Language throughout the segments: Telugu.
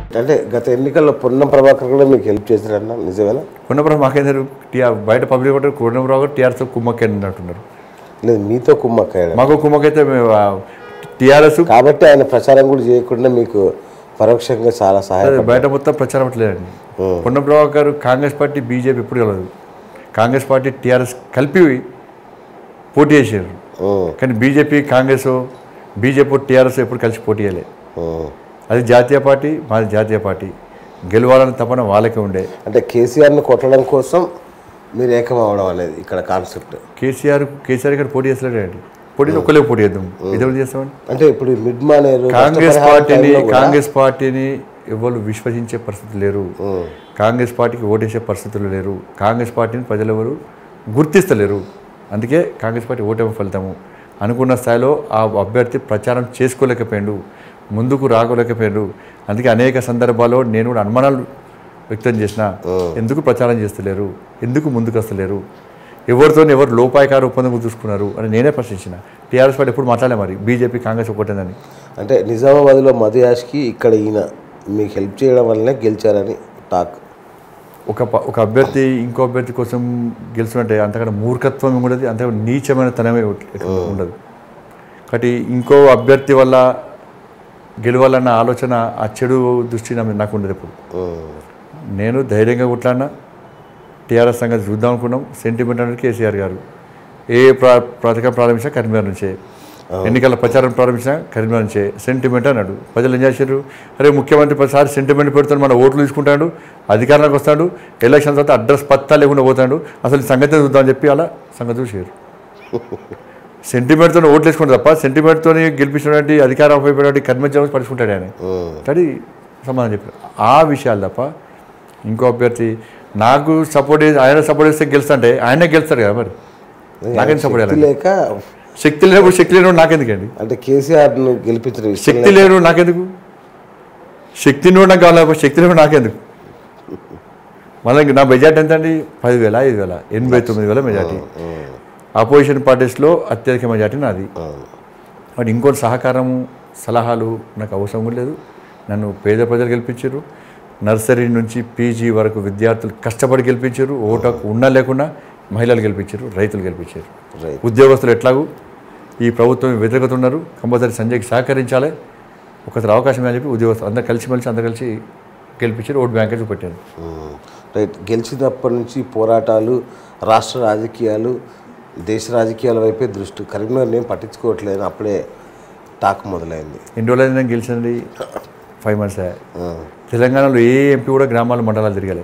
అంటే గత ఎన్నికల్లో పొన్నం ప్రభాకర్ కూడా మీకు హెల్ప్ చేశారన్న నిజమేనా కొండపురం మాకేందరు టీఆర్ బయట పబ్లిక్ ఒకటి కొండపురం ఒకటి టీఆర్ఎస్ కుమ్మక్క అంటున్నారు లేదు మీతో కుమ్మక్కయ్యాడు మాకు కుమ్మకైతే టీఆర్ఎస్ కాబట్టి ఆయన ప్రచారం కూడా చేయకుండా మీకు పరోక్షంగా చాలా సహాయం బయట మొత్తం ప్రచారం అట్లేదండి పొన్నం ప్రభాకర్ గారు కాంగ్రెస్ పార్టీ బీజేపీ ఎప్పుడు కలదు కాంగ్రెస్ పార్టీ టీఆర్ఎస్ కలిపి పోటీ చేశారు కానీ బీజేపీ కాంగ్రెస్ బీజేపీ టీఆర్ఎస్ ఎప్పుడు కలిసి పోటీ చేయలే అది జాతీయ పార్టీ మాది జాతీయ పార్టీ గెలవాలని తపన వాళ్ళకే ఉండే అంటే కేసీఆర్ని కొట్టడం కోసం మీరు ఏకం అవడం అనేది ఇక్కడ కాన్సెప్ట్ కేసీఆర్ కేసీఆర్ ఇక్కడ పోటీ చేస్తలేడండి పోటీ ఒక్కలే పోటీ చేద్దాం ఇదే చేస్తామండి అంటే ఇప్పుడు మిడ్ మానేరు కాంగ్రెస్ నష్టపరిహారం పార్టీని టైంలో కూడా- కాంగ్రెస్ పార్టీని ఎవరు విశ్వసించే పరిస్థితి లేరు కాంగ్రెస్ పార్టీకి ఓటేసే పరిస్థితులు లేరు కాంగ్రెస్ పార్టీని ప్రజలు ఎవరు గుర్తిస్తలేరు అందుకే కాంగ్రెస్ పార్టీ ఓటమి ఫలితము అనుకున్న స్థాయిలో ఆ అభ్యర్థి ప్రచారం చేసుకోలేకపోయాడు ముందుకు రాగలేకపోయాడు అందుకే అనేక సందర్భాల్లో నేను కూడా అనుమానాలు వ్యక్తం చేసిన ఎందుకు ప్రచారం చేస్తలేరు ఎందుకు ముందుకు వస్తలేరు ఎవరితో ఎవరు లోపాయకార ఒప్పందం చూసుకున్నారు అని నేనే ప్రశ్నించిన టీఆర్ఎస్ పార్టీ ఎప్పుడు మాట్లాడలే మరి బీజేపీ కాంగ్రెస్ ఒకటేనని అంటే నిజామాబాద్లో మధు యాష్కి ఇక్కడ ఈయన మీకు హెల్ప్ చేయడం వల్లనే గెలిచారని టాక్ ఒక ప- ఒక అభ్యర్థి ఇంకో అభ్యర్థి కోసం గెలుచుకుంటే అంతకన్నా మూర్ఖత్వం ఉండదు అంతకన్నా నీచమైన తనమే ఉట్- ఉండదు కాబట్టి ఇంకో అభ్యర్థి వల్ల గెలవాలన్న ఆలోచన ఆ చెడు దృష్టి నా- నాకు ఉండదు ఎప్పుడు నేను ధైర్యంగా కొట్లాడినా టీఆర్ఎస్ సంగతి చూద్దాం అనుకున్నాం సెంటిమెంట్ అనేది కేసీఆర్ గారు ఏ ప్రా పథకం ప్రారంభించినా కరీంనగర్ నుంచే ఎన్నికల ప్రచారం ప్రారంభించినా కరీంనగర్ నుంచే సెంటిమెంట్ అన్నాడు ప్రజలు ఏం చేశారు అరే ముఖ్యమంత్రి ప్రతిసారి సెంటిమెంట్ పెడుతాడు మన ఓట్లు తీసుకుంటాడు అధికారంలోకి వస్తాడు ఎలక్షన్ తర్వాత అడ్రస్ పత్తా లేకుండా పోతాడు అసలు ఈ సంగతి చూద్దామని చెప్పి అలా సంగతి చూసారు సెంటిమెంట్తో ఓట్లు వేసుకుంటాడు తప్ప సెంటిమెంట్తో గెలిపించినటువంటి అధికారం ఉపయోగపడే కర్మజామస్ పడుచుకుంటాడు ఆయన కానీ సమాధానం చెప్పారు ఆ విషయాలు తప్ప ఇంకో అభ్యర్థి నాకు సపోర్ట్ ఆయన సపోర్ట్ చేస్తే గెలుస్తాంటే ఆయనే గెలుస్తాడు కదా మరి నాకేం సపోర్ట్ శక్తి చేయాలి లేక శక్తి లేనప్పుడు శక్తి లేనప్పుడు నాకెందుకండి అంటే కేసీఆర్ను గెలిపించడం ఇష్టం శక్తి లేనప్పుడు నాకెందుకు శక్తి నుండి నాకు కావాలి శక్తి లేనప్పుడు నాకెందుకు మళ్ళీ నా మెజార్టీ ఎంత అండి పదివేల ఐదు వేల ఎనభై తొమ్మిది వేల మెజార్టీ అపోజిషన్ పార్టీస్లో అత్యధిక మెజార్టీ నాది వాటి ఇంకోటి సహకారము సలహాలు నాకు అవసరం కూడా లేదు నన్ను పేద ప్రజలు గెలిపించారు నర్సరీ నుంచి పీజీ వరకు విద్యార్థులు కష్టపడి గెలిపించారు ఓటకు ఉన్నా లేకుండా మహిళలు గెలిపించారు రైతులు గెలిపించారు రైట్ ఉద్యోగస్తులు ఎట్లాగూ ఈ ప్రభుత్వం వ్యతిరేకత ఉన్నారు కంపల్సరీ సంజయ్కి సహకరించాలి ఒకసారి అవకాశం అని చెప్పి ఉద్యోగస్తులు అందరు కలిసిమెలిసి అందరు కలిసి గెలిపించారు ఓటు బ్యాంకే చూపెట్టారు రైట్ గెలిచినప్పటి నుంచి పోరాటాలు రాష్ట్ర రాజకీయాలు దేశ రాజకీయాల వైపే దృష్టి కరీంనగర్ నేను పట్టించుకోవట్లేదు అప్పుడే టాక్ మొదలైంది ఎన్ని రోజులైంది నేను గెలిచింది ఫైవ్ మంత్స్ తెలంగాణలో ఏ ఎంపీ కూడా గ్రామాల మండలాలు తిరగలే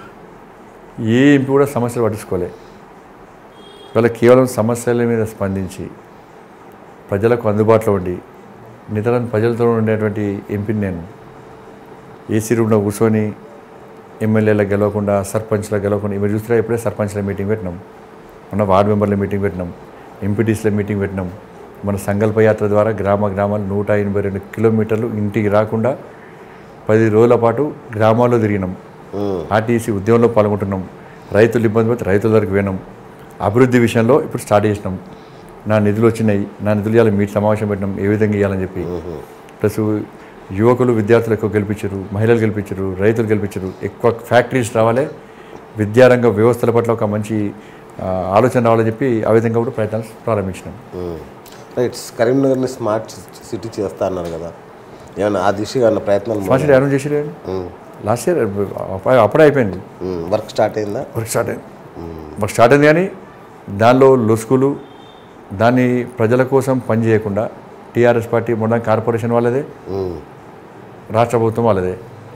ఏ ఎంపీ కూడా సమస్యలు పట్టించుకోలే ఇవాళ కేవలం సమస్యల మీద స్పందించి ప్రజలకు అందుబాటులో ఉండి నితరం ప్రజలతో ఉండేటువంటి ఎంపీని నేను ఏసీ రూమ్లో కూర్చొని ఎమ్మెల్యేల గెలవకుండా సర్పంచ్ల గెలవకుండా మీరు చూస్తే ఇప్పుడే సర్పంచ్ల మీటింగ్ పెట్టినాం మన వార్డు మెంబర్ల మీటింగ్ పెట్టినాం ఎంపీటీసీల మీటింగ్ పెట్టినాం మన సంకల్ప యాత్ర ద్వారా గ్రామ గ్రామాలు నూట ఎనభై రెండు కిలోమీటర్లు ఇంటికి రాకుండా పది రోజుల పాటు గ్రామాల్లో తిరిగినాం ఆర్టీసీ ఉద్యమంలో పాల్గొంటున్నాం రైతులు ఇబ్బంది పడితే రైతుల దగ్గరికి పోయినాం అభివృద్ధి విషయంలో ఇప్పుడు స్టార్ట్ చేసినాం నా నిధులు వచ్చినాయి నా నిధులు ఇవ్వాలి మీట్ సమావేశం పెట్టినాం ఏ విధంగా ఇవ్వాలని చెప్పి ప్లస్ యువకులు విద్యార్థులు ఎక్కువ గెలిపించారు మహిళలు గెలిపించారు రైతులు గెలిపించారు ఎక్కువ ఫ్యాక్టరీస్ రావాలి విద్యారంగ వ్యవస్థల పట్ల ఒక మంచి ఆ, ఆలోచన రావాలని చెప్పి ఆ విధంగా కూడా ప్రయత్నాలు ప్రారంభించినాం రైట్ కరీంనగర్ని స్మార్ట్ సిటీ చేస్తా అన్నారు కదా ఏమన్నా ఆ దిశగా అన్న ప్రయత్నాలు ఫస్ట్ అనౌన్స్ చేసి లాస్ట్ ఇయర్ అప్పుడే అయిపోయింది వర్క్ స్టార్ట్ అయిందా వర్క్ స్టార్ట్ అయింది వర్క్ స్టార్ట్ అయింది కానీ దానిలో లొసుకులు దాన్ని ప్రజల కోసం పనిచేయకుండా టీఆర్ఎస్ పార్టీ మొన్న కార్పొరేషన్ వాళ్ళదే రాష్ట్ర ప్రభుత్వం వాళ్ళదే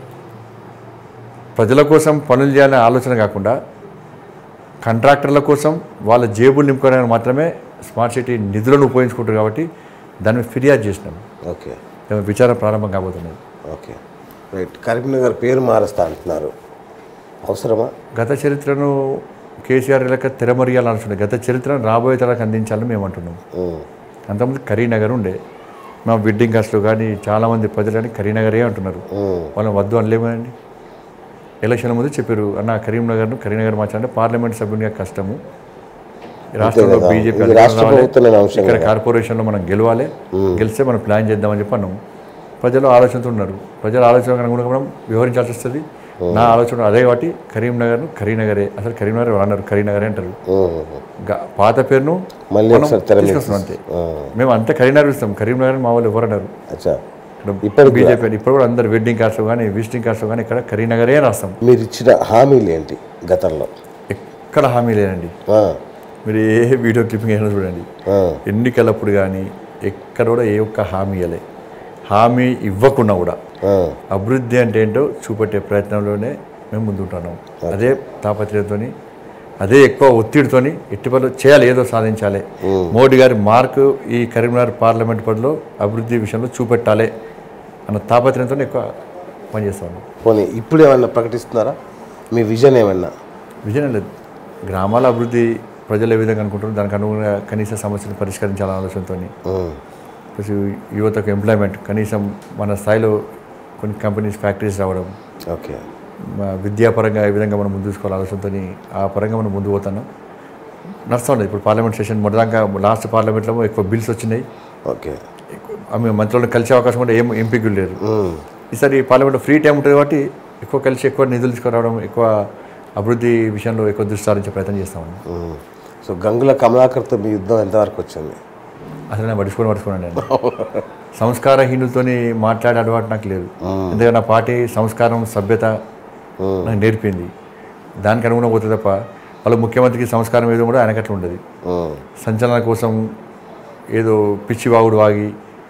ప్రజల కోసం పనులు చేయాలనే ఆలోచన కాకుండా కాంట్రాక్టర్ల కోసం వాళ్ళ జేబులు నింపుకోవడానికి మాత్రమే స్మార్ట్ సిటీ నిధులను ఉపయోగించుకుంటారు కాబట్టి దాని మీద ఫిర్యాదు చేసినాం ఓకే దాని విచారణ ప్రారంభం కాబోతున్నది ఓకే రైట్ కరీంనగర్ పేరు మారుస్తా అంటున్నారు అవసరమా గత చరిత్రను కేసీఆర్ లెక్క తెరమరియాలనుకుంటుంది గత చరిత్రను రాబోయే తరాలకు అందించాలని మేము అంటున్నాం ఉమ్. అంతకుముందు కరీంనగర్ ఉండే మా వెడ్డింగ్ కాస్ట్లో కానీ చాలామంది ప్రజలు కానీ కరీంనగరే అంటున్నారు ఉమ్. వాళ్ళని వద్దు అనలేమనండి ఎలక్షన్ ముందు చెప్పారు అన్న కరీంనగర్ను కరీంనగర్ మార్చాలంటే పార్లమెంట్ సభ్యునిగా కష్టము ఈ రాష్ట్రంలో కదా. బీజేపీ ఇది అధికారం రాష్ట్ర రావాలి. ప్రభుత్వం లేని అంశం ఇక్కడ కార్పొరేషన్లో మనం గెలవాలి గెలిస్తే మనం ప్లాన్ చేద్దామని చెప్పి అన్నాం ప్రజలు ఆలోచనతో ఉన్నారు ప్రజల ఆలోచన అనుగుణంగా మనం వివరించాల్సి వస్తుంది నా ఆలోచన అదే కాబట్టి కరీంనగర్ను కరీంనగరే అసలు కరీంనగర్ ఎవరు అన్నారు కరీంనగరే అంటారు ఉమ్. గ- పాత పేరును మళ్ళీ మనం ఒకసారి తెర మీద తీసుకొస్తున్నాం అంతే ఆ, మేము అంతే కరీంనగర్ ఇస్తాం కరీంనగర్ మా వాళ్ళు ఎవరు అన్నారు అచ్చా ఇక్కడ ఇప్పటికి బీజేపీ అని ఇప్పుడు కూడా అందరు వెడ్డింగ్ కార్డ్స్ కానీ విజిటింగ్ కార్డ్స్ కానీ ఇక్కడ కరీంనగరే రాస్తాం మీరు ఇచ్చిన హామీలు ఏంటి గతంలో ఎక్కడ హామీ లేదండి ఆ, మీరు ఏ వీడియో క్లిప్పింగ్ అయినా చూడండి ఆ, ఎన్నికలప్పుడు కానీ ఎక్కడ కూడా ఏ ఒక్క హామీ ఇవ్వలే హామీ ఇవ్వకుండా కూడా ఆ, అభివృద్ధి అంటే ఏంటో చూపెట్టే ప్రయత్నంలోనే మేము ముందుంటున్నాం అదే తాపత్రయంతో అదే ఎక్కువ ఒత్తిడితోని ఎట్టి పనులు చేయాలి ఏదో సాధించాలి మోడీ గారి మార్కు ఈ కరీంనగర్ పార్లమెంట్ పరిధిలో అభివృద్ధి విషయంలో చూపెట్టాలి అన్న తాపత్రయంతో ఎక్కువ పనిచేస్తాను పోనీ ఇప్పుడు ఏమన్నా ప్రకటిస్తున్నారా మీ విజన్ ఏమన్నా విజయం లేదు గ్రామాల అభివృద్ధి ప్రజలు ఏ విధంగా అనుకుంటారు దానికి అనుగుణంగా కనీస సమస్యలు పరిష్కరించాలనే ఆలోచనతో ఉమ్, ప్లస్ యువతకు ఎంప్లాయ్మెంట్ కనీసం మన స్థాయిలో కొన్ని కంపెనీస్ ఫ్యాక్టరీస్ రావడం ఓకే మా విద్యాపరంగా ఏ విధంగా మనం ముందు తీసుకోవాలి ఆలోచనతో ఆ పరంగా మనం ముందు పోతున్నాం నడుస్తూ ఉండదు ఇప్పుడు పార్లమెంట్ సెషన్ మొదటిదాకా లాస్ట్ పార్లమెంట్లో ఎక్కువ బిల్స్ వచ్చినాయి ఓకే ఎక్కువ ఆమె మంత్రులను కలిసే అవకాశం కూడా ఏం ఎంపీలు లేరు ఉమ్, ఈసారి పార్లమెంట్లో ఫ్రీ టైం ఉంటుంది కాబట్టి ఎక్కువ కలిసి ఎక్కువ నిధులు తీసుకురావడం ఎక్కువ అభివృద్ధి విషయంలో ఎక్కువ దృష్టి సారించే ప్రయత్నం చేస్తామండి ఉమ్. సో గంగుల కమలాకర్తో మీ యుద్ధం ఎంతవరకు వచ్చింది అసలు నేను పడుచుకొని పడుచుకున్నాను నేను సంస్కారహీనులతో మాట్లాడే అలవాటు నాకు లేదు ఎందుకంటే నా పార్టీ సంస్కారం సభ్యత నాకు నేర్పింది దానికి అనుగుణంగా పోతుంది తప్ప వాళ్ళ ముఖ్యమంత్రికి సంస్కారం ఏదో కూడా ఆయనకట్లా ఉండదు ఉమ్, సంచలన కోసం ఏదో పిచ్చి వాగుడు వాగి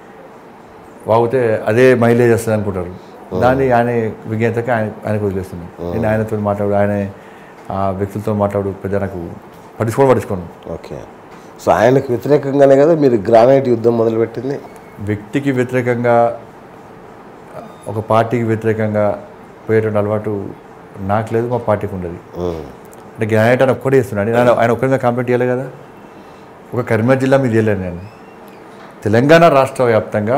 వాగితే అదే మైలేజ్ వస్తుంది అనుకుంటారు దాన్ని ఆయన విజ్ఞతకి ఆయన ఆయనకు వదిలేస్తున్నాను నేను ఆయనతో మాట్లాడు ఆయన ఆ వ్యక్తులతో మాట్లాడు పెద్ద నాకు పట్టించుకోవడం పట్టించుకోను ఓకే సో ఆయనకు వ్యతిరేకంగానే కదా మీరు గ్రానైట్ యుద్ధం మొదలుపెట్టింది వ్యక్తికి వ్యతిరేకంగా ఒక పార్టీకి వ్యతిరేకంగా పోయేటువంటి అలవాటు నాకు లేదు మా పార్టీకి ఉండదు ఉమ్, అంటే గ్రానైట్ ఆయన ఒక్కడే చేస్తున్నాడు ఆయన ఆయన ఒక్కరిగా కాంప్లీట్ చేయలే కదా ఒక కరీంనగర్ జిల్లా మీద చేయలేను నేను తెలంగాణ రాష్ట్ర వ్యాప్తంగా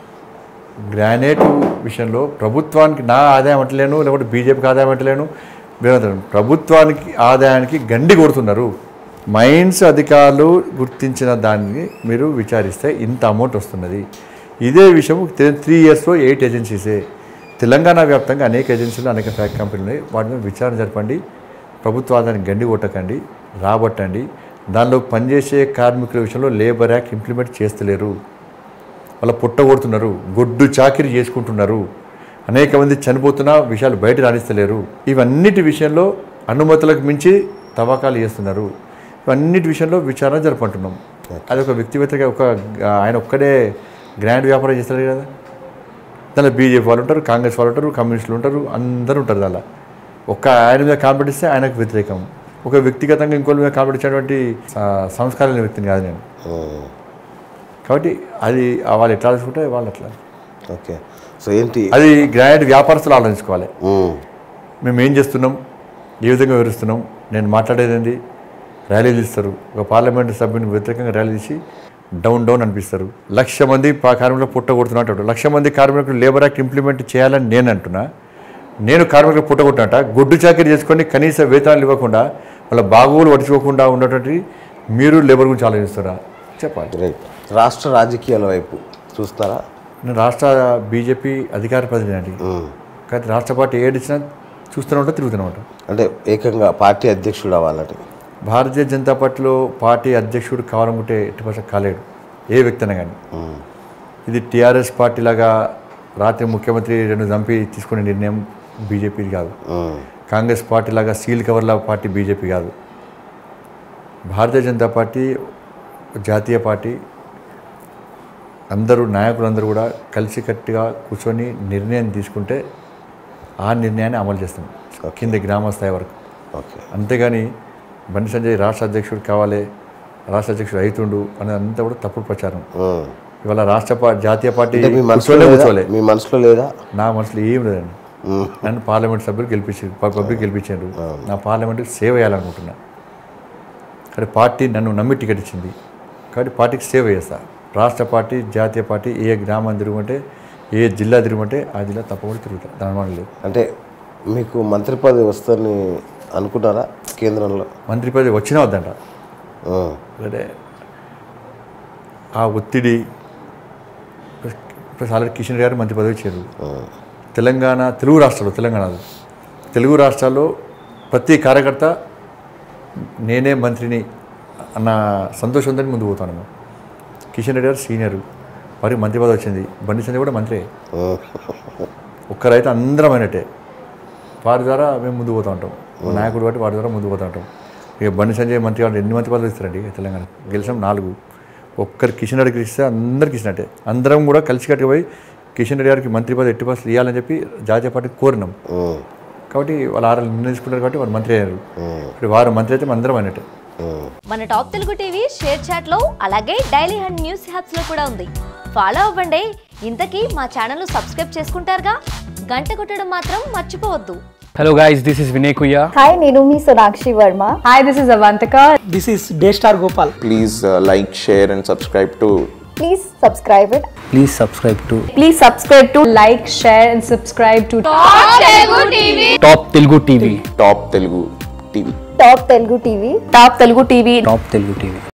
గ్రానైట్ విషయంలో ప్రభుత్వానికి నా ఆదాయం అంటలేను లేకపోతే బీజేపీకి ఆదాయం అంటలేను వేరే ప్రభుత్వానికి ఆదాయానికి గండి కొడుతున్నారు మైన్స్ అధికారులు గుర్తించిన దాన్ని మీరు విచారిస్తే ఇంత అమౌంట్ వస్తున్నది ఇదే విషయం త్రీ ఇయర్స్లో ఎయిట్ ఏజెన్సీసే తెలంగాణ వ్యాప్తంగా అనేక ఏజెన్సీలు అనేక ఫ్యాక్ట్ కంపెనీలు ఉన్నాయి వాటి మీద విచారణ జరపండి ప్రభుత్వ ఆదాయాన్ని గండి కొట్టకండి రాబట్టండి దానిలో పనిచేసే కార్మికుల విషయంలో లేబర్ యాక్ట్ ఇంప్లిమెంట్ చేస్తలేరు వాళ్ళ పుట్ట కొడుతున్నారు గొడ్డు చాకిరి చేసుకుంటున్నారు అనేక మంది చనిపోతున్నా విషయాలు బయట రాణిస్తలేరు ఇవన్నిటి విషయంలో అనుమతులకు మించి తవ్వకాలు చేస్తున్నారు ఇవన్నిటి విషయంలో విచారణ జరపంటున్నాం అది ఒక వ్యక్తి వ్యతిరేక ఒక ఆయన ఒక్కడే గ్రాండ్ వ్యాపారం చేస్తారు కదా దానిలో బీజేపీ వాళ్ళు ఉంటారు కాంగ్రెస్ వాళ్ళు ఉంటారు కమ్యూనిస్టులు ఉంటారు అందరూ ఉంటారు దానిలో ఒక్క ఆయన మీద కాంపిటిస్తే ఆయనకు వ్యతిరేకం ఒక వ్యక్తిగతంగా ఇంకోళ్ళ మీద కాంపిటించినటువంటి సంస్కారం లేని వ్యక్తిని కాదు నేను ఉమ్, కాబట్టి అది వాళ్ళు ఎట్లా ఆలోచుకుంటే వాళ్ళు అట్లా ఓకే సో ఏంటి అది గ్రాండ్ వ్యాపారస్తులు ఆలోచించుకోవాలి ఉమ్, మేము ఏం చేస్తున్నాం ఏ విధంగా వివరిస్తున్నాం నేను మాట్లాడేది ఏంది ర్యాలీలు ఇస్తారు ఒక పార్లమెంట్ సభ్యుని వ్యతిరేకంగా ర్యాలీ తీసి డౌన్ డౌన్ అనిపిస్తారు లక్ష మంది పా- కార్మికులు పుట్ట కొడుతున్నట్టు లక్ష మంది కార్మికులు లేబర్ యాక్ట్ ఇంప్లిమెంట్ చేయాలని నేను అంటున్నా నేను కార్మికులు పుట్ట కొట్టినట్ట గుడ్డు చాకరీ చేసుకొని కనీస వేతనాలు ఇవ్వకుండా వాళ్ళ బాగోగులు పట్టించుకోకుండా ఉన్నటువంటి మీరు లేబర్ గురించి ఆలోచిస్తారా చెప్పాలి రైట్ రాష్ట్ర రాజకీయాల వైపు చూస్తారా నేను రాష్ట్ర బీజేపీ అధికార ప్రతినిధి ఉమ్, కానీ రాష్ట్ర పార్టీ ఏడిచ్చినా చూస్తూనే ఉంటా తిరుగుతూనే ఉంటా అంటే ఏకంగా పార్టీ అధ్యక్షుడు అవ్వాలని భారతీయ జనతా పార్టీలో పార్టీ అధ్యక్షుడు కావాలనుకుంటే ఎట్టి పరిస్థితి కాలేడు ఏ వ్యక్తి అయినా కానీ ఉమ్, ఇది టీఆర్ఎస్ పార్టీ లాగా రాత్రి ముఖ్యమంత్రి రెండు చంపి తీసుకునే నిర్ణయం బీజేపీది కాదు ఉమ్, కాంగ్రెస్ పార్టీ లాగా సీల్ కవర్ల పార్టీ బీజేపీ కాదు భారతీయ జనతా పార్టీ జాతీయ పార్టీ అందరూ నాయకులందరూ కూడా కలిసికట్టుగా కూర్చొని నిర్ణయం తీసుకుంటే ఆ నిర్ణయాన్ని అమలు చేస్తాం కింద గ్రామ స్థాయి వరకు ఓకే అంతేగాని బండి సంజయ్ రాష్ట్ర అధ్యక్షుడు కావాలి రాష్ట్ర అధ్యక్షుడు అవుతుండు అనేది అంతా కూడా తప్పుడు ప్రచారం ఉమ్. ఇవాళ రాష్ట్ర పా- జాతీయ పార్టీ అంటే మీ మనసులో కూర్చోలే లేదా? కూర్చోలే మీ మనసులో లేదా నా మనసులో ఏం లేదండి ఉమ్, నన్ను పార్లమెంట్ సభ్యులు గెలిపించారు పబ్లిక్ గెలిపించారు నా పార్లమెంట్కి సేవ చేయాలనుకుంటున్నా కానీ పార్టీ నన్ను నమ్మి టికెట్ ఇచ్చింది కాబట్టి పార్టీకి సేవ చేస్తా రాష్ట్ర పార్టీ జాతీయ పార్టీ ఏ గ్రామం తిరుగుంటే ఏ జిల్లా తిరుగుంటే ఆ జిల్లా తప్పకుండా తిరుగుతా దాని వల్ల లేదు అంటే మీకు మంత్రి పదవి వస్తుందని అనుకున్నారా కేంద్రంలో మంత్రి పదవి వచ్చినా వద్దంట ఉమ్, అంటే ఆ ఒత్తిడి ప్లస్ ఆల్రెడీ కిషన్ రెడ్డి గారు మంత్రి పదవి ఇచ్చారు తెలంగాణ తెలుగు రాష్ట్రాలు తెలంగాణ తెలుగు రాష్ట్రాల్లో ప్రతి కార్యకర్త నేనే మంత్రిని అన్న సంతోషంతో ముందుకు పోతాను మేము కిషన్ రెడ్డి గారు సీనియర్ వారికి మంత్రి పదవి వచ్చింది బండి సంజయ్ కూడా మంత్రి ఒక్కరైతే అందరం అయినట్టే వారి ద్వారా మేము ముందుకు పోతూ ఉంటాం మా నాయకుడు బట్టి వారి ద్వారా ముందుకు పోతూ ఉంటాం ఇక బండి సంజయ్ మంత్రి వాళ్ళు ఎన్ని మంత్రి పదవులు ఇస్తారండి ఇక తెలంగాణ గెలిచాం నాలుగు ఒక్కరు కిషన్ రెడ్డికి ఇస్తే అందరికి ఇచ్చినట్టే అందరం కూడా కలిసి కట్టుకు పోయి కిషన్ రెడ్డి గారికి మంత్రి పదవి ఎట్టి పదవులు ఇవ్వాలని చెప్పి జాతీయ పార్టీకి కోరినాం కాబట్టి వాళ్ళు ఆరు నిర్ణయించుకున్నారు కాబట్టి వారు మంత్రి అయ్యారు ఇప్పుడు వారు మంత్రి అయితే మనం అందరం అయినట్టే మన top Telugu TV ShareChat లో అలాగే డైలీ హండ్ న్యూస్ హ్యాప్స్ లో కూడా ఉంది ఫాలో అవ్వండి ఇంతకీ మా ఛానల్ సబ్స్క్రైబ్ చేసుకుంటారుగా గంట కొట్టడం మాత్రం మర్చిపోవద్దు Hello guys, this is Vinay Kuya. Hi, Nirumi Sonakshi Verma. Hi, this is Avantika. This is Daystar Gopal. please uh, like, share, and subscribe to Please subscribe it. Please subscribe to Please subscribe to like, share, and subscribe to Top Telugu TV. Top Telugu TV. Top Telugu TV. Top Telugu TV. Top Telugu TV.